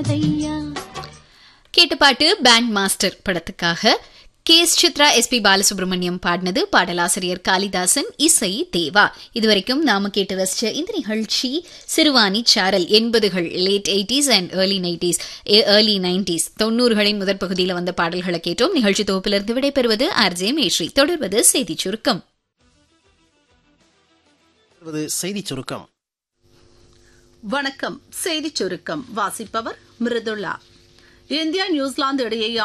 ஆனதையா கேட்ட பாட்டு band master படத்துக்காக K S Chithra S P Balasubrahmanyam பாடினது பாடலாசிரியர் காளிதாசன் இசை தேவா இதுவரைக்கும் நாம கேட்டு ரசிச்ச இந்த நிகழ்ச்சி சிறுவாணி சாரல் எண்பதுகள் late eighties and early nineties early nineties தொண்ணூறுகளின் முதற் பகுதியில் வந்த பாடல்களை கேட்டோம் நிகழ்ச்சி தொகுப்பிலிருந்து விடைபெறுவது ஆர்ஜே மேஸ்ரீ தொடர்வது செய்தி சுருக்கம் வருவது செய்திச் சுருக்கம் வணக்கம் செய்திச் சுருக்கம் வாசிப்பவர் மிருதுளா இந்தியா நியூசிலாந்து இடையேயான